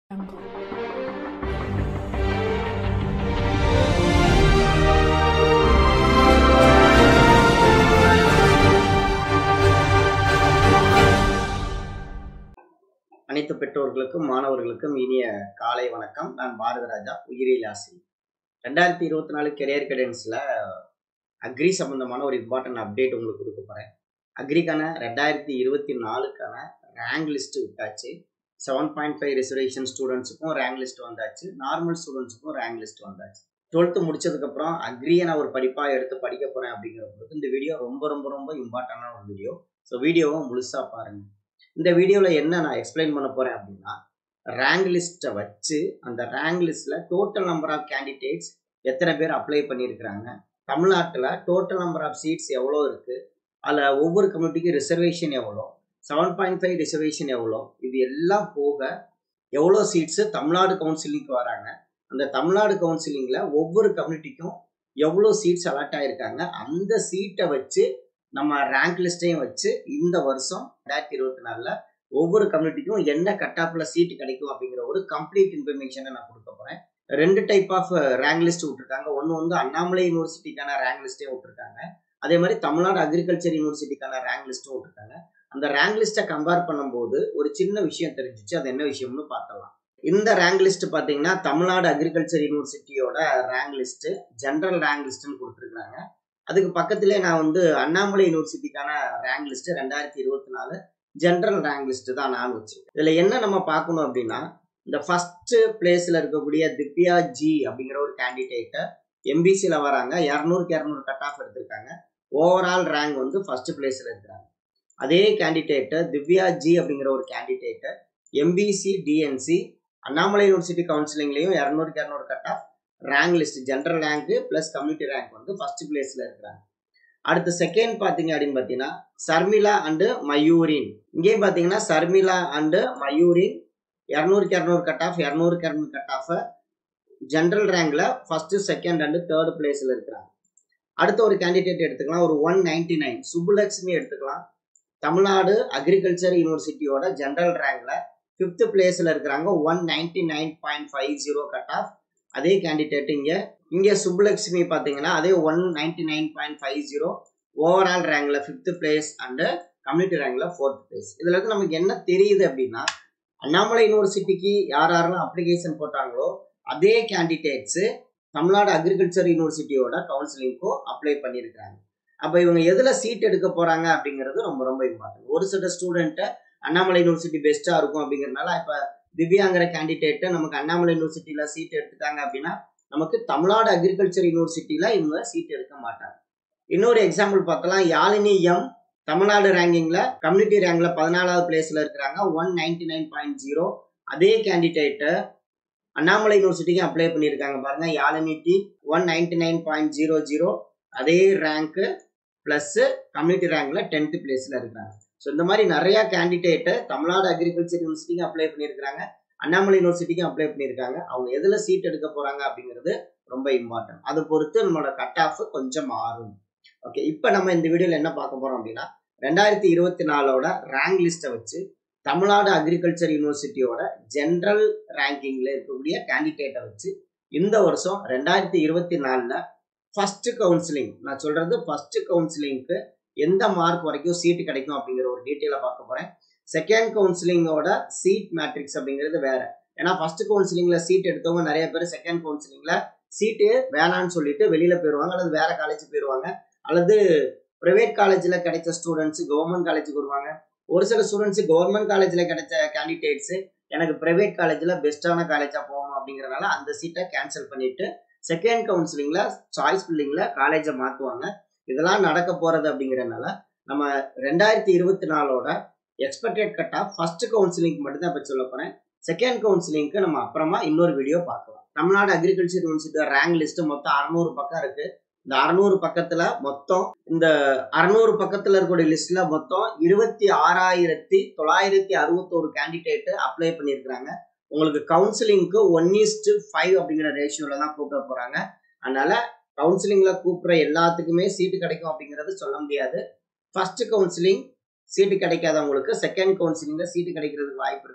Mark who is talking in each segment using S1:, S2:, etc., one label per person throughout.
S1: அனைத்து பெற்றோர்களுக்கும் மாணவர்களுக்கும் இனிய காலை வணக்கம் நான் பாரதராஜா உயிரியல் ஆசிரியர் ரெண்டாயிரத்தி இருபத்தி நாலு கெரியர் கைடன்ஸில் அக்ரி சம்மந்தமான ஒரு இம்பார்ட்டன்ட் அப்டேட் உங்களுக்கு கொடுக்க போகிறேன் அக்ரிக்கான ரெண்டாயிரத்தி இருபத்தி நாலுக்கான ரேங்க் லிஸ்ட் விட்டாச்சு செவன் பாயிண்ட் ஃபைவ் ரிசர்வேஷன் ஸ்டூடெண்ட்ஸுக்கும் ரேங்க் லிஸ்ட் வந்தாச்சு நார்மல் ஸ்டூடெண்ட்ஸுக்கும் ரேங்க் லிஸ்ட் வந்தாச்சு டுவெல்த்து முடிச்சதுக்கப்புறம் அக்ரியை நான் ஒரு படிப்பாக எடுத்து படிக்க போகிறேன் அப்படிங்கிற பொழுது இந்த வீடியோ ரொம்ப ரொம்ப ரொம்ப இம்பார்ட்டண்டான ஒரு வீடியோ ஸோ வீடியோவை முழுசாக பாருங்கள் இந்த வீடியோவில் என்ன நான் எக்ஸ்பிளைன் பண்ண போகிறேன் அப்படின்னா ரேங்க் லிஸ்ட்டை வச்சு அந்த ரேங்க் லிஸ்ட்டில் டோட்டல் நம்பர் ஆஃப் கேண்டிடேட்ஸ் எத்தனை பேர் அப்ளை பண்ணியிருக்கிறாங்க தமிழ்நாட்டில் டோட்டல் நம்பர் ஆஃப் சீட்ஸ் எவ்வளோ இருக்குது அதில் ஒவ்வொரு கம்யூனிட்டிக்கும் ரிசர்வேஷன் எவ்வளோ செவன் பாயிண்ட் ஃபைவ் ரிசர்வேஷன் எவ்வளோ இது எல்லாம் போக எவ்வளோ சீட்ஸு தமிழ்நாடு கவுன்சிலிங்க்கு வராங்க அந்த தமிழ்நாடு கவுன்சிலிங்கில் ஒவ்வொரு கம்யூனிட்டிக்கும் எவ்வளோ சீட்ஸ் அலாட் ஆகிருக்காங்க அந்த சீட்டை வச்சு நம்ம ரேங்க் லிஸ்ட்டையும் வச்சு இந்த வருஷம் ரெண்டாயிரத்தி இருபத்தி நாலில் ஒவ்வொரு கம்யூனிட்டிக்கும் என்ன கட் ஆஃப்ல சீட் கிடைக்கும் அப்படிங்கிற ஒரு கம்ப்ளீட் இன்ஃபர்மேஷனை நான் கொடுக்க போகிறேன் ரெண்டு டைப் ஆஃப் ரேங்க் லிஸ்ட் விட்டுருக்காங்க ஒன்று வந்து அண்ணாமலை யூனிவர்சிட்டிக்கான ரேங்க் லிஸ்ட்டே விட்டுருக்காங்க அதே மாதிரி தமிழ்நாடு அக்ரிகல்ச்சர் யூனிவர்சிட்டிக்கான ரேங்க் லிஸ்ட்டும் விட்டுருக்காங்க அந்த ரேங்க் லிஸ்ட்டை கம்பேர் பண்ணும்போது ஒரு சின்ன விஷயம் தெரிஞ்சிச்சு அது என்ன விஷயம்னு பார்த்தலாம் இந்த ரேங்க் லிஸ்ட் பார்த்தீங்கன்னா தமிழ்நாடு அக்ரிகல்ச்சர் யூனிவர்சிட்டியோட ரேங்க் லிஸ்ட் ஜென்ரல் ரேங்க் லிஸ்ட்னு கொடுத்துருக்காங்க அதுக்கு பக்கத்திலே நான் வந்து அண்ணாமலை யூனிவர்சிட்டிக்கான ரேங்க் லிஸ்ட் ரெண்டாயிரத்தி இருபத்தி நாலு ஜென்ரல் ரேங்க் லிஸ்ட் தான் நான் வச்சு இதுல என்ன நம்ம பார்க்கணும் அப்படின்னா இந்த ஃபர்ஸ்ட் பிளேஸ்ல இருக்கக்கூடிய திவ்யா ஜி அப்படிங்கிற ஒரு கேண்டிடேட்டை எம்பிசியில் வராங்க இரநூறுக்கு இரநூறு கட் ஆஃப் எடுத்திருக்காங்க ஓவரால் ரேங்க் வந்து ஃபர்ஸ்ட் பிளேஸ்ல இருக்கிறாங்க அதே கேண்டிடேட்டை திவ்யா ஜி அப்படிங்கிற ஒரு கேண்டிடேட்டை எம்பிசி டிஎன்சி அண்ணாமலை யூனிவர்சிட்டி கவுன்சிலிங்லையும் இரநூறுக்கு இரநூறு cut off rank list general rank plus community rank வந்து ஃபர்ஸ்ட் பிளேஸ்ல இருக்கிறாங்க அடுத்து செகண்ட் பார்த்தீங்க அப்படின்னு பார்த்தீங்கன்னா சர்மிளா அண்டு மயூரின் இங்கேயும் பார்த்தீங்கன்னா சர்மிளா அண்டு மயூரின் இரநூறுக்கு இரநூறு கட் ஆஃப் இரநூறுக்கு இரநூறு கட் ஆஃப் ஜென்ரல் ரேங்க்ல ஃபர்ஸ்ட் செகண்ட் அண்டு தேர்ட் பிளேஸ்ல இருக்கிறாங்க அடுத்த ஒரு கேண்டிடேட் எடுத்துக்கலாம் ஒரு ஒன் நைன்டி நைன் சுப்புலட்சுமி எடுத்துக்கலாம் தமிழ்நாடு அக்ரிகல்ச்சர் யூனிவர்சிட்டியோட ஜென்ரல் ரேங்க்ல ஃபிஃப்த் பிளேஸ்ல இருக்கிறாங்க one ninety nine point five zero cut off அதே கேண்டிடேட் இங்க இங்க சுப்புலட்சுமி பாத்தீங்கன்னா அதே one ninety nine point five zero overall ரேங்க்ல ஃபிஃப்த் பிளேஸ் அண்ட் கம்யூனிட்டி ரேங்க்ல ஃபோர்த் பிளேஸ் இதுல இருந்து நமக்கு என்ன தெரியுது அப்படின்னா அண்ணாமலை யூனிவர்சிட்டிக்கு யார் யாரெல்லாம் அப்ளிகேஷன் போட்டாங்களோ அதே கேண்டிடேட்ஸ் தமிழ்நாடு அக்ரிகல்ச்சர் யூனிவர்சிட்டியோட கவுன்சிலிங்க்கும் அப்ளை பண்ணியிருக்காங்க அப்போ இவங்க எதுல சீட் எடுக்க போறாங்க அப்படிங்கிறது ரொம்ப ரொம்ப இம்பார்ட்டன்ட் ஒரு சில ஸ்டூடெண்ட்டை அண்ணாமலை யூனிவர்சிட்டி பெஸ்டா இருக்கும் அப்படிங்கிறதுனால இப்போ திவ்யாங்கிற கேண்டிடேட்டு நமக்கு அண்ணாமலை யூனிவர்சிட்டியில சீட் எடுத்துட்டாங்க அப்படின்னா நமக்கு தமிழ்நாடு அக்ரிகல்ச்சர் யூனிவர்சிட்டியில இவங்க சீட் எடுக்க மாட்டாங்க இன்னொரு எக்ஸாம்பிள் பார்த்தலாம் யாழினி எம் தமிழ்நாடு ரேங்கிங்ல கம்யூனிட்டி ரேங்க்ல பதினாலாவது பிளேஸ்ல இருக்கிறாங்க one ninety nine point zero அதே கேண்டிடேட்டை அண்ணாமலை யூனிவர்சிட்டிக்கு அப்ளை பண்ணியிருக்காங்க பாருங்க Yazhini D one ninety nine point zero zero அதே ரேங்க்கு பிளஸ் கம்யூனிட்டி ரேங்க்ல டென்த் பிளேஸ்ல இருக்கிறாங்க ஸோ இந்த மாதிரி நிறைய கேண்டிடேட்டை தமிழ்நாடு அக்ரிகல்ச்சர் யூனிவர்சிட்டிக்கு அப்ளை பண்ணியிருக்காங்க அண்ணாமலை யூனிவர்சிட்டிக்கும் அப்ளை பண்ணியிருக்காங்க அவங்க எதில் சீட் எடுக்க போறாங்க அப்படிங்கிறது ரொம்ப இம்பார்ட்டன்ட் அதை பொறுத்து நம்மளோட கட் ஆஃப் கொஞ்சம் மாறும் ஓகே இப்போ நம்ம இந்த வீடியோவில் என்ன பார்க்க போறோம் அப்படின்னா ரெண்டாயிரத்தி இருபத்தி நாலோட ரேங்க் லிஸ்ட்டை வச்சு தமிழ்நாடு அக்ரிகல்ச்சர் யூனிவர்சிட்டியோட ஜென்ரல் ரேங்கிங்ல இருக்கக்கூடிய கேண்டிடேட்டை வச்சு இந்த வருஷம் ரெண்டாயிரத்தி இருபத்தி நாலில் ஃபர்ஸ்ட் கவுன்சிலிங் நான் சொல்றது ஃபர்ஸ்ட் கவுன்சிலிங்க்கு எந்த மார்க் வரைக்கும் சீட்டு கிடைக்கும் அப்படிங்கிற ஒரு டீட்டெயிலை பார்க்க போறேன் செகண்ட் கவுன்சிலிங்கோட சீட் மேட்ரிக்ஸ் அப்படிங்கிறது வேற ஏன்னா ஃபர்ஸ்ட் கவுன்சிலிங்ல சீட் எடுத்தவங்க நிறைய பேர் செகண்ட் கவுன்சிலிங்ல சீட்டு வேணான்னு சொல்லிட்டு வெளியில போயிருவாங்க அல்லது வேற காலேஜ் போயிருவாங்க அல்லது பிரைவேட் காலேஜ்ல கிடைச்ச ஸ்டூடெண்ட்ஸ் கவர்மெண்ட் காலேஜுக்கு வருவாங்க ஒரு சில ஸ்டூடெண்ட்ஸ் கவர்மெண்ட் காலேஜ்ல கிடைச்ச கேண்டிடேட்ஸ் எனக்கு பிரைவேட் காலேஜ்ல பெஸ்டான காலேஜா போகணும் அப்படிங்கறதுனால அந்த சீட்டை கேன்சல் பண்ணிட்டு செகண்ட் கவுன்சிலிங்ல சாய்ஸ் பில்லிங்ல காலேஜை மாத்துவாங்க இதெல்லாம் நடக்க போறது அப்படிங்கறதுனால நம்ம ரெண்டாயிரத்தி இருபத்தி நாலோட எக்ஸ்பெக்டட் கட் ஆஃப் ஃபர்ஸ்ட் கவுன்சிலிங்க்கு மட்டும் தான் இப்போ சொல்ல போறேன் செகண்ட் கவுன்சிலிங்க்கு நம்ம அப்புறமா இன்னொரு வீடியோ பார்க்கலாம் Tamil Nadu agriculture university rank list மொத்தம் அறுநூறு பக்கம் இருக்கு இந்த அறுநூறு பக்கத்துல மொத்தம் இந்த அறுநூறு பக்கத்துல இருக்கக்கூடிய லிஸ்ட்ல மொத்தம் இருபத்தி ஆறாயிரத்தி தொள்ளாயிரத்தி அறுபத்தோரு கேண்டிடேட் அப்ளை பண்ணியிருக்கிறாங்க உங்களுக்கு கவுன்சிலிங்க்கு ஒன் ஈஸ்ட் ஃபைவ் அப்படிங்கிற ரேஷியோல தான் கூப்பிட போறாங்க அதனால கவுன்சிலிங்ல கூப்பிடுற எல்லாத்துக்குமே சீட்டு கிடைக்கும் அப்படிங்கிறது சொல்ல முடியாது ஃபர்ஸ்ட் கவுன்சிலிங் சீட்டு கிடைக்காதவங்களுக்கு செகண்ட் கவுன்சிலிங்ல சீட்டு கிடைக்கிறதுக்கு வாய்ப்பு இருக்கு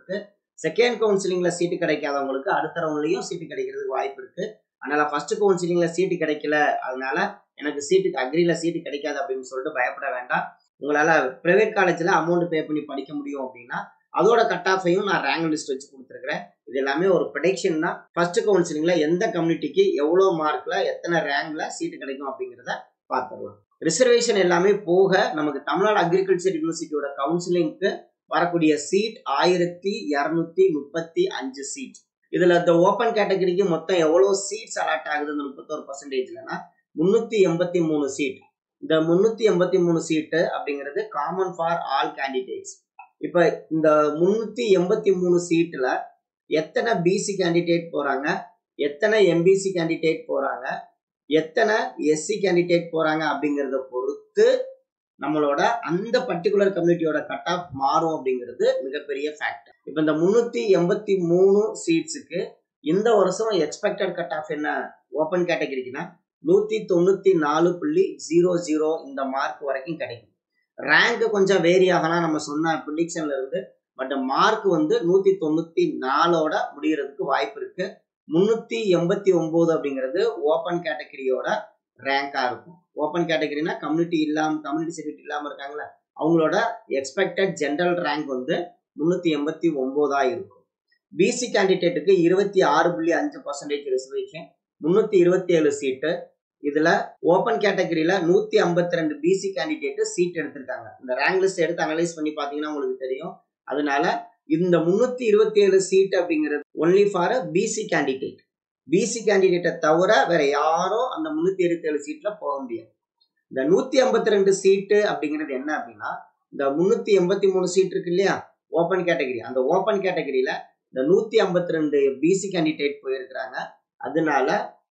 S1: செகண்ட் கவுன்சிலிங்ல சீட்டு கிடைக்காதவங்களுக்கு அடுத்த ரவுண்ட்லயும் சீட்டு கிடைக்கிறதுக்கு வாய்ப்பு இருக்கு அதனால ஃபர்ஸ்ட் கவுன்சிலிங்ல சீட்டு கிடைக்கல அதனால எனக்கு சீட்டுக்கு அக்ரில சீட்டு கிடைக்காது அப்படின்னு சொல்லிட்டு பயப்பட வேண்டாம் உங்களால பிரைவேட் காலேஜ்ல அமௌண்ட் பே பண்ணி படிக்க முடியும் அப்படின்னா அதோட கட் ஆஃபையும் நான் ரேங்க் லிஸ்ட் வச்சு கொடுத்துருக்கிறேன் இது எல்லாமே ஒரு ப்ரொடெக்ஷன் தான் ஃபர்ஸ்ட் கவுன்சிலிங்ல எந்த கம்யூனிட்டிக்கு எவ்வளோ மார்க்ல எத்தனை ரேங்க்ல சீட்டு கிடைக்கும் அப்படிங்கிறத பார்த்துடலாம் ரிசர்வேஷன் எல்லாமே போக நமக்கு தமிழ்நாடு அக்ரிகல்ச்சர் யூனிவர்சிட்டியோட கவுன்சிலிங்க்கு வரக்கூடிய சீட் ஆயிரத்தி இரநூத்தி முப்பத்தி அஞ்சு சீட் இதுல இந்த ஓப்பன் கேட்டகரிக்கு மொத்தம் எவ்வளவு சீட்ஸ் அலாட் ஆகுது இந்த முப்பத்தோரு பர்சன்டேஜ்லனா முன்னூத்தி எண்பத்தி மூணு சீட் இந்த முன்னூத்தி எண்பத்தி மூணு சீட்டு அப்படிங்கிறது காமன் ஃபார் ஆல் கேண்டிடேட்ஸ் இப்ப இந்த முன்னூத்தி எண்பத்தி மூணு சீட்ல எத்தனை பிசி கேண்டிடேட் போறாங்க எத்தனை எம்பிசி கேண்டிடேட் போறாங்க எத்தனை எஸ்சி கேண்டிடேட் போறாங்க அப்படிங்கறத பொறுத்து நம்மளோட அந்த பர்டிகுலர் கம்யூனிட்டியோட கட் ஆஃப் மாறும் அப்படிங்கிறது மிகப்பெரிய ஃபேக்டர் இப்போ இந்த முன்னூத்தி எண்பத்தி மூணு சீட்ஸுக்கு இந்த வருஷம் எக்ஸ்பெக்டட் கட் ஆஃப் என்ன ஓப்பன் கேட்டகரிக்குன்னா நூத்தி தொண்ணூத்தி நாலு புள்ளி ஜீரோ ஜீரோ இந்த மார்க் வரைக்கும் கிடைக்கும் ரேங்க் கொஞ்சம் வேரி ஆகலாம் நம்ம சொன்ன ப்ரிடிக்ஷன்ல இருந்து பட் மார்க் வந்து நூத்தி தொண்ணூத்தி நாலோட முடியறதுக்கு வாய்ப்பு இருக்கு முன்னூத்தி எண்பத்தி ஒன்பது அப்படிங்கிறது ஓப்பன் கேட்டகரியோட ரேங்கா இருக்கும் ஓப்பன் கேட்டகரினா கம்யூனிட்டி இல்லாம கம்யூனிட்டி சர்டிஃபிகேட் இல்லாம இருக்காங்களா அவங்களோட எக்ஸ்பெக்டட் ஜென்ரல் ரேங்க் வந்து முன்னூத்தி எண்பத்தி ஒன்பதா இருக்கும் பிசி கேண்டிடேட்டுக்கு இருபத்தி ஆறு புள்ளி அஞ்சு பர்சன்டேஜ் ரிசர்வேஷன் முன்னூத்தி இருபத்தி ஏழு சீட்டு இதுல ஓப்பன் கேட்டகரியில நூத்தி ஐம்பத்தி ரெண்டு பிசி கேண்டிடேட் சீட் எடுத்திருக்காங்க இந்த ரேங்க் லிஸ்ட் எடுத்து அனலைஸ் பண்ணி பாத்தீங்கன்னா உங்களுக்கு தெரியும் அதனால இந்த முன்னூத்தி இருபத்தி ஏழு சீட் அப்படிங்கிறது only for BC candidate BC கேண்டிடேட்டை தவிர வேற யாரும் அந்த முன்னூத்தி இருபத்தி ஏழு சீட்ல போக முடியாது இந்த நூத்தி ஐம்பத்தி ரெண்டு சீட்டு அப்படிங்கிறது என்ன அப்படின்னா இந்த முன்னூத்தி எண்பத்தி மூணு சீட் இருக்கு இல்லையா ஓப்பன் கேட்டகரி அந்த ஓப்பன் கேட்டகரியில இந்த நூத்தி ஐம்பத்தி ரெண்டு பிசி கேண்டிடேட் போயிருக்கிறாங்க அதனால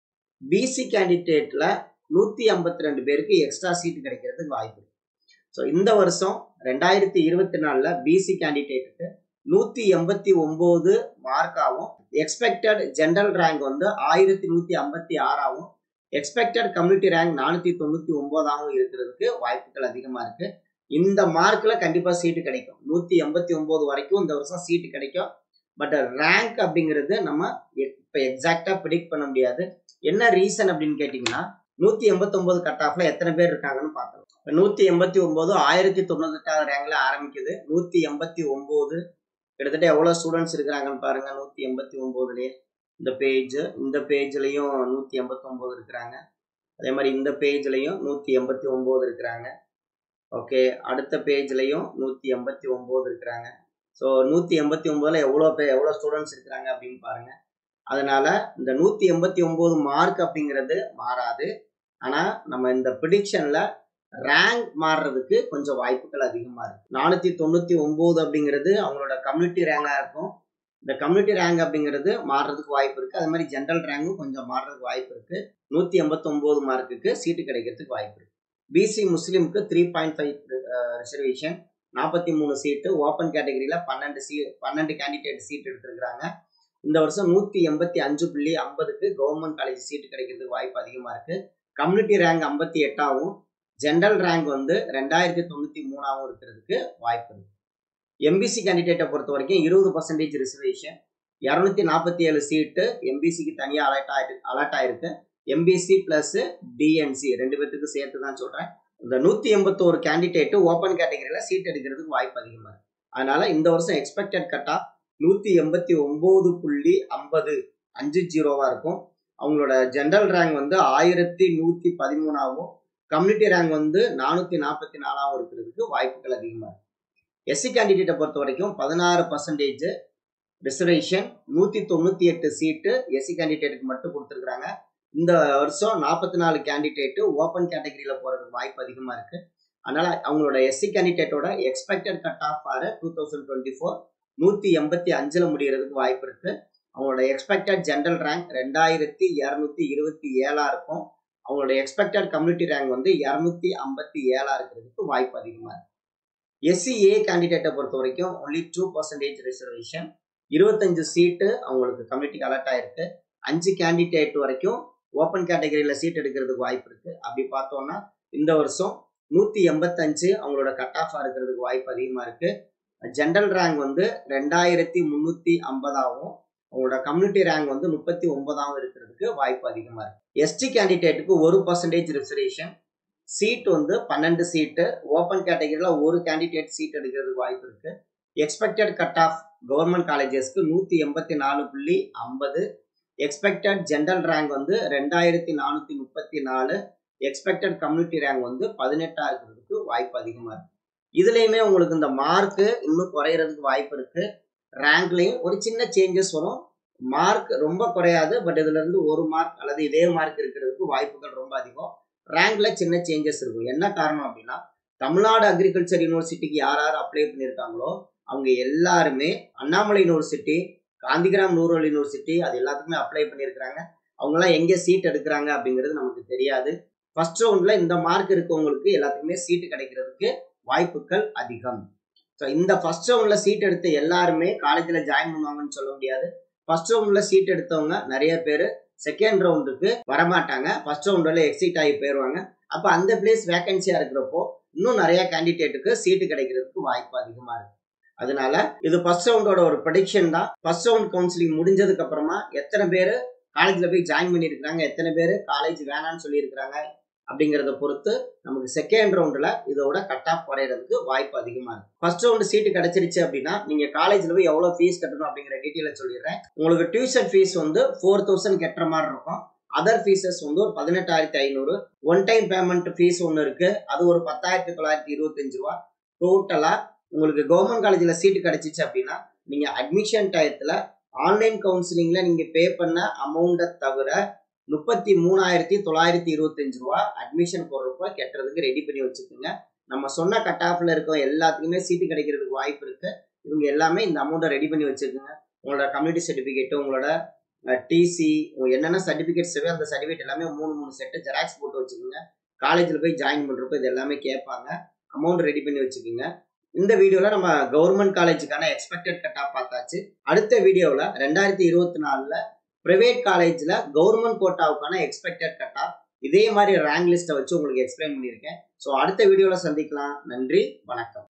S1: பிசி கேண்டிடேட்ல நூத்தி ஐம்பத்தி ரெண்டு பேருக்கு எக்ஸ்ட்ரா சீட் கிடைக்கிறதுக்கு வாய்ப்பு இருக்கு ஸோ இந்த வருஷம் ரெண்டாயிரத்தி இருபத்தி நாலுல பிசி கேண்டிடேட்டுக்கு நூத்தி எண்பத்தி ஒன்பது மார்க்காகவும் எக்ஸ்பெக்டட் ஜென்ரல் ரேங்க் வந்து ஆயிரத்தி நூத்தி ஐம்பத்தி ஆறாவும் எக்ஸ்பெக்டட் கம்யூனிட்டி ரேங்க் நானூத்தி தொண்ணூத்தி ஒன்பதாகவும் இருக்கிறதுக்கு வாய்ப்புகள் அதிகமா இருக்கு இந்த மார்க்ல கண்டிப்பா சீட்டு கிடைக்கும் நூத்தி எண்பத்தி ஒன்பது வரைக்கும் இந்த வருஷம் சீட்டு கிடைக்கும் பட் ரேங்க் அப்படிங்கிறது நம்ம இப்ப எக்ஸாக்டா ப்ரிடிக்ட் பண்ண முடியாது என்ன ரீசன் அப்படின்னு கேட்டீங்கன்னா நூத்தி எண்பத்தி ஒன்பது கட் ஆஃப்ல எத்தனை பேர் இருக்காங்கன்னு பார்க்கலாம் இப்ப நூத்தி எண்பத்தி ஒன்பது ஆயிரத்தி தொண்ணூத்தெட்டாவது ரேங்க்ல ஆரம்பிக்குது நூத்தி எண்பத்தி ஒன்பது கிட்டத்தட்ட எவ்வளவு ஸ்டூடெண்ட்ஸ் இருக்கிறாங்கன்னு பாருங்க நூத்தி எண்பத்தி ஒன்பதுலயே இந்த பேஜ் இந்த பேஜ்லயும் நூத்தி எண்பத்தி ஒன்பது இருக்கிறாங்க அதே மாதிரி இந்த பேஜ்லயும் நூத்தி எண்பத்தி ஒன்பது இருக்கிறாங்க ஓகே அடுத்த பேஜ்லயும் நூத்தி எண்பத்தி ஒன்பது இருக்கிறாங்க ஸோ நூத்தி எண்பத்தி ஒன்பதுல எவ்வளோ பேர் எவ்வளோ ஸ்டூடெண்ட்ஸ் இருக்கிறாங்க அப்படின்னு பாருங்க அதனால இந்த நூத்தி எண்பத்தி ஒன்பது மார்க் அப்படிங்கிறது மாறாது ஆனா நம்ம இந்த ப்ரிடிக்ஷன்ல ரேங்க் மாறுறதுக்கு கொஞ்சம் வாய்ப்புகள் அதிகமா இருக்கு நானூத்தி தொண்ணூத்தி ஒன்பது அப்படிங்கிறது அவங்களோட கம்யூனிட்டி ரேங்கா இருக்கும் இந்த கம்யூனிட்டி ரேங்க் அப்படிங்கிறது மாறுறதுக்கு வாய்ப்பு இருக்கு அதே மாதிரி ஜென்ரல் ரேங்கும் கொஞ்சம் மாறுறதுக்கு வாய்ப்பு இருக்கு நூத்தி எண்பத்தி ஒன்பது மார்க்குக்கு சீட்டு கிடைக்கிறதுக்கு வாய்ப்பு இருக்கு பிசி முஸ்லீமுக்கு த்ரீ பாயிண்ட் ஃபைவ் ரிசர்வேஷன் நாற்பத்தி மூணு சீட்டு ஓப்பன் கேட்டகரியில பன்னெண்டு சீ பன்னெண்டு கேண்டிடேட் சீட் எடுத்திருக்கிறாங்க இந்த வருஷம் நூத்தி எண்பத்தி அஞ்சு புள்ளி ஐம்பதுக்கு கவர்மெண்ட் காலேஜ் சீட்டு கிடைக்கிறதுக்கு வாய்ப்பு அதிகமா இருக்கு கம்யூனிட்டி ரேங்க் ஐம்பத்தி எட்டாவும் ஜென்ரல் ரேங்க் வந்து ரெண்டாயிரத்தி தொண்ணூத்தி மூணாவும் இருக்கிறதுக்கு வாய்ப்பு இருக்கு எம்பிசி கேண்டிடேட்டை பொறுத்த வரைக்கும் இருபது பர்சன்டேஜ் ரிசர்வேஷன் இரநூத்தி நாற்பத்தி ஏழு சீட்டு எம்பிசிக்கு தனியாக அலர்ட் ஆயிருக்கு அலர்ட் ஆயிருக்கு எம்பிசி பிளஸ் டிஎன்சி ரெண்டு பேர்த்துக்கு சேர்த்து தான் சொல்றேன் இந்த நூத்தி எண்பத்தோரு கேண்டிடேட்டு ஓப்பன் கேட்டகரியில சீட் எடுக்கிறதுக்கு வாய்ப்பு அதிகமா இருக்கு அதனால இந்த வருஷம் எக்ஸ்பெக்டட் கட்டா நூத்தி எண்பத்தி ஒன்பது புள்ளி ஐம்பது அஞ்சு ஜீரோவா இருக்கும் அவங்களோட ஜென்ரல் ரேங்க் வந்து ஆயிரத்தி நூத்தி பதிமூணாவும் கம்யூனிட்டி ரேங்க் வந்து நானூத்தி நாற்பத்தி நாலாவும் இருக்கிறதுக்கு வாய்ப்புகள் அதிகமா இருக்கு எஸ்சி கேண்டிடேட்டை பொறுத்த வரைக்கும் பதினாறு பர்சன்டேஜ் ரிசர்வேஷன் நூத்தி தொண்ணூத்தி எட்டு சீட்டு எஸ்சி கேண்டிடேட்டுக்கு மட்டும் கொடுத்துருக்காங்க இந்த வருஷம் நாற்பத்தி நாலு கேண்டிடேட்டு ஓப்பன் கேட்டகரியில போறதுக்கு வாய்ப்பு அதிகமா இருக்கு அதனால அவங்களோட எஸ்சி கேண்டிடேட்டோட expected cut off are two thousand twenty four நூத்தி எண்பத்தி அஞ்சுல முடியறதுக்கு வாய்ப்பு இருக்கு அவங்களோட எக்ஸ்பெக்டட் ஜென்ரல் ரேங்க் ரெண்டாயிரத்தி இரநூத்தி இருபத்தி ஏழா இருக்கும் அவங்களோட எக்ஸ்பெக்டட் கம்யூனிட்டி ரேங்க் வந்து இரநூத்தி ஐம்பத்தி ஏழா இருக்கிறதுக்கு வாய்ப்பு அதிகமா இருக்கு எஸ்சி ஏ கேண்டிடேட்டை பொறுத்த வரைக்கும் ஒன்லி டூ பர்சன்டேஜ் ரிசர்வேஷன் இருபத்தஞ்சு சீட்டு அவங்களுக்கு கம்யூனிட்டிக்கு அலர்ட் ஆயிருக்கு அஞ்சு கேண்டிடேட் வரைக்கும் ஓப்பன் கேட்டகரியில சீட் எடுக்கிறதுக்கு வாய்ப்பு இருக்கு அப்படி பார்த்தோம்னா இந்த வருஷம் நூத்தி எண்பத்தஞ்சு அவங்களோட கட் ஆஃபா இருக்கிறதுக்கு வாய்ப்பு அதிகமா இருக்கு ஜென்ரல் ரேங்க் வந்து ரெண்டாயிரத்தி முந்நூற்றி ஐம்பதாகவும் உங்களோட கம்யூனிட்டி ரேங்க் வந்து முப்பத்தி ஒன்பதாகவும் இருக்கிறதுக்கு வாய்ப்பு அதிகமாக இருக்கு எஸ்டி கேண்டிடேட்டுக்கு ஒரு பர்சன்டேஜ் ரிசர்வேஷன் சீட் வந்து பன்னெண்டு சீட்டு ஓப்பன் கேட்டகரியில் ஒரு கேண்டிடேட் சீட் எடுக்கிறதுக்கு வாய்ப்பு இருக்கு எக்ஸ்பெக்டட் கட் ஆஃப் கவர்மெண்ட் காலேஜஸ்க்கு நூற்றி எண்பத்தி நாலு புள்ளி ஐம்பது எக்ஸ்பெக்டட் ஜென்ரல் ரேங்க் வந்து ரெண்டாயிரத்தி நானூற்றி முப்பத்தி நாலு எக்ஸ்பெக்டட் கம்யூனிட்டி ரேங்க் வந்து பதினெட்டா இருக்கிறதுக்கு வாய்ப்பு அதிகமாக இருக்கு இதுலேயுமே உங்களுக்கு இந்த மார்க்கு இன்னும் குறையிறதுக்கு வாய்ப்பு இருக்கு ரேங்க்லையும் ஒரு சின்ன சேஞ்சஸ் வரும் மார்க் ரொம்ப குறையாது பட் இதுல இருந்து ஒரு மார்க் அல்லது இதே மார்க் இருக்கிறதுக்கு வாய்ப்புகள் ரொம்ப அதிகம் ரேங்க்ல சின்ன சேஞ்சஸ் இருக்கும் என்ன காரணம் அப்படின்னா தமிழ்நாடு அக்ரிகல்ச்சர் யூனிவர்சிட்டிக்கு யார் யார் அப்ளை பண்ணியிருக்காங்களோ அவங்க எல்லாருமே Annamalai university Gandhigram rural university அது எல்லாத்துக்குமே அப்ளை பண்ணியிருக்கிறாங்க அவங்களாம் எங்கே சீட் எடுக்கிறாங்க அப்படிங்கிறது நமக்கு தெரியாது ஃபர்ஸ்ட் ரவுண்ட்ல இந்த மார்க் இருக்கவங்களுக்கு எல்லாத்துக்குமே சீட்டு கிடைக்கிறதுக்கு வாய்ப்புகள் அதிகம் ஸோ இந்த ஃபர்ஸ்ட் ரவுண்ட்ல சீட் எடுத்த எல்லாருமே காலேஜில் ஜாயின் பண்ணுவாங்கன்னு சொல்ல முடியாது ஃபர்ஸ்ட் ரவுண்ட்ல சீட் எடுத்தவங்க நிறைய பேர் செகண்ட் ரவுண்டுக்கு வரமாட்டாங்க ஃபர்ஸ்ட் ரவுண்டில் எக்ஸிட் ஆகி போயிடுவாங்க அப்போ அந்த பிளேஸ் வேகன்சியாக இருக்கிறப்போ இன்னும் நிறைய கேண்டிடேட்டுக்கு சீட்டு கிடைக்கிறதுக்கு வாய்ப்பு அதிகமாக இருக்கு அதனால இது ஃபர்ஸ்ட் ரவுண்டோட ஒரு ப்ரடிக்ஷன் தான் ஃபர்ஸ்ட் ரவுண்ட் கவுன்சிலிங் முடிஞ்சதுக்கு அப்புறமா எத்தனை பேர் காலேஜில் போய் ஜாயின் பண்ணியிருக்கிறாங்க எத்தனை பேர் காலேஜ் வேணான்னு சொல்லியிருக்கிறாங்க அப்படிங்கிறத பொறுத்து நமக்கு செகண்ட் ரவுண்டில் இதோட கட் ஆஃப் குறையிறதுக்கு வாய்ப்பு அதிகமாக இருக்கு ஃபர்ஸ்ட் ரவுண்டு சீட்டு கிடைச்சிருச்சு அப்படின்னா நீங்கள் காலேஜில் போய் எவ்வளோ ஃபீஸ் கட்டணும் அப்படிங்கிற டீட்டெயிலை சொல்லிடுறேன் உங்களுக்கு டியூஷன் ஃபீஸ் வந்து ஃபோர் தௌசண்ட் கட்டுற மாதிரி இருக்கும் அதர் ஃபீஸஸ் வந்து ஒரு பதினெட்டாயிரத்தி ஐநூறு ஒன் டைம் பேமெண்ட் ஃபீஸ் ஒன்று இருக்கு அது ஒரு பத்தாயிரத்தி தொள்ளாயிரத்தி இருபத்தஞ்சு ரூபா டோட்டலாக உங்களுக்கு கவர்மெண்ட் காலேஜில் சீட்டு கிடைச்சிச்சு அப்படின்னா நீங்கள் அட்மிஷன் டயத்தில் ஆன்லைன் கவுன்சிலிங்கில் நீங்கள் பே பண்ண அமௌண்ட்டை தவிர முப்பத்தி மூணாயிரத்தி தொள்ளாயிரத்தி இருபத்தஞ்சு ரூபா அட்மிஷன் போடுறப்ப கட்டுறதுக்கு ரெடி பண்ணி வச்சுக்கோங்க நம்ம சொன்ன கட் ஆஃப்ல இருக்க எல்லாத்துக்குமே சீட்டு கிடைக்கிறதுக்கு வாய்ப்பு இருக்கு இவங்க எல்லாமே இந்த அமௌண்ட்டை ரெடி பண்ணி வச்சுக்கோங்க உங்களோட கம்யூனிட்டி சர்டிஃபிகேட்டு உங்களோட டிசி என்னென்ன சர்டிஃபிகேட்ஸ் தேவையோ அந்த சர்டிஃபிகேட் எல்லாமே மூணு மூணு செட்டு ஜெராக்ஸ் போட்டு வச்சுக்கோங்க காலேஜில் போய் ஜாயின் பண்ணுறப்போ இது எல்லாமே கேட்பாங்க அமௌண்ட் ரெடி பண்ணி வச்சுக்கோங்க இந்த வீடியோவில் நம்ம கவர்மெண்ட் காலேஜுக்கான எக்ஸ்பெக்டட் கட் ஆஃப் பார்த்தாச்சு அடுத்த வீடியோவில் ரெண்டாயிரத்தி இருபத்தி நாலில் ப்ரைவேட் காலேஜில் கவர்மெண்ட் கோட்டாவுக்கான எக்ஸ்பெக்டட் கட் ஆஃப் இதே மாதிரி ரேங்க் லிஸ்ட்டை வச்சு உங்களுக்கு எக்ஸ்பிளைன் பண்ணியிருக்கேன் ஸோ அடுத்த வீடியோவில் சந்திக்கலாம் நன்றி வணக்கம்